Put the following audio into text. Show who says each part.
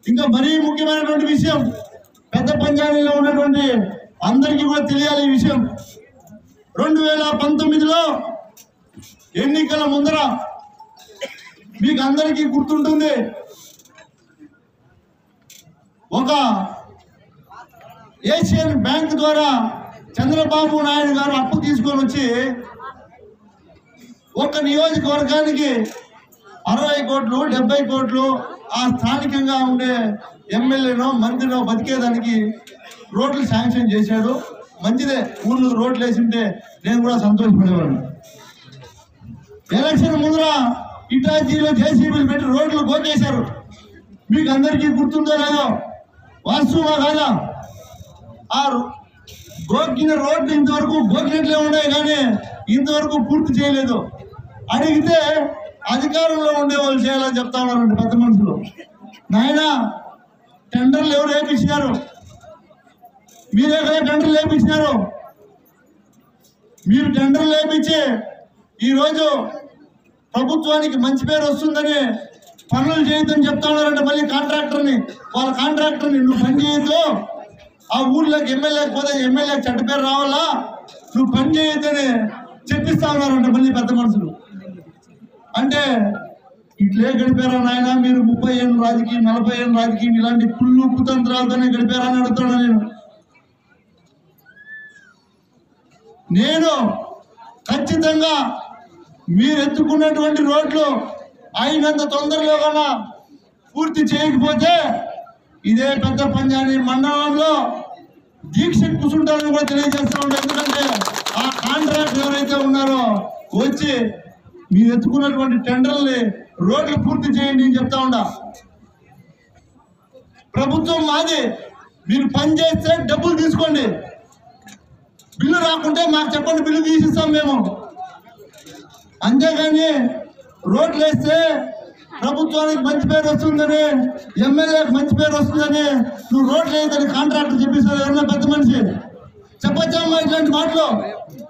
Speaker 1: ఇంకా మరీ ముఖ్యమైనటువంటి విషయం పెద్ద పంచాయతీలో ఉన్నటువంటి అందరికీ కూడా తెలియాలి ఈ విషయం రెండు వేల పంతొమ్మిదిలో ఎన్నికల ముందర మీకు అందరికీ గుర్తుంటుంది ఒక ఏషియన్ బ్యాంక్ ద్వారా చంద్రబాబు నాయుడు గారు అప్పు తీసుకొని వచ్చి ఒక నియోజకవర్గానికి అరవై కోట్లు డెబ్బై కోట్లు ఆ స్థానికంగా ఉండే ఎమ్మెల్యేనో మంత్రినో బతికేదానికి రోడ్లు శాంక్షన్ చేశాడు మంచిదే ఊర్లో రోడ్లు వేసింటే నేను కూడా సంతోషపడేవాడిని ఎలక్షన్ ముందర ఇటాచీలో జేసీబీలు పెట్టి రోడ్లు గోకేశారు మీకు అందరికీ గుర్తుందో లేదో వాస్తవమా కాదా ఆ రో- గోకిన రోడ్లు ఇంతవరకు గోకినట్లే ఉన్నాయి కానీ ఇంతవరకు పూర్తి చేయలేదు అడిగితే అధికారంలో ఉండే వాళ్ళు చేయాలని చెప్తా ఉన్నారండి పెద్ద మనుషులు నాయన టెండర్లు ఎవరు వేపించినారు మీరే కదా టెండర్లు వేపించినారు మీరు టెండర్లు వేపించి ఈరోజు ప్రభుత్వానికి మంచి పేరు వస్తుందని పనులు చేయొద్దని చెప్తా ఉన్నారంటే మళ్ళీ కాంట్రాక్టర్ని వాళ్ళ కాంట్రాక్టర్ని నువ్వు పని చేయొద్దు ఆ ఊర్లోకి ఎమ్మెల్యేకి పోతే ఎమ్మెల్యేకి చెడ్డ పేరు రావాలా నువ్వు పని చేయొద్దని చెప్పిస్తా ఉన్నారంట మళ్ళీ పెద్ద మనుషులు అంటే ఇట్లే గడిపారా నాయన మీరు ముప్పై ఏళ్ళు రాజకీయం నలభై ఏళ్ళు రాజకీయం ఇలాంటి కుళ్ళు కుతంత్రాలతోనే గడిపారా అని అడుగుతున్నా నేను నేను ఖచ్చితంగా మీరు ఎత్తుకున్నటువంటి రోడ్లు అయినంత తొందరలో కన్నా పూర్తి చేయకపోతే ఇదే పెద్ద పంజాని మండలంలో దీక్ష కూర్చుంటారని కూడా తెలియజేస్తా ఉంటాను ఎందుకంటే ఆ కాంట్రాక్ట్ ఎవరైతే ఉన్నారో వచ్చి మీరు ఎత్తుకున్నటువంటి టెండర్ని రోడ్లు పూర్తి చేయండి అని చెప్తా ఉండా ప్రభుత్వం మాది మీరు పని చేస్తే డబ్బులు తీసుకోండి బిల్లు రాకుంటే మాకు చెప్పండి బిల్లు తీసిస్తాం మేము అంతేగాని రోడ్లు వేస్తే ప్రభుత్వానికి మంచి పేరు వస్తుందని ఎమ్మెల్యేకి మంచి పేరు వస్తుందని నువ్వు రోడ్లు వేయదని కాంట్రాక్టర్ చెప్పిస్తావు ఎవరన్నా పెద్ద మనిషి చెప్పొచ్చమ్మా ఇట్లాంటి మాటలు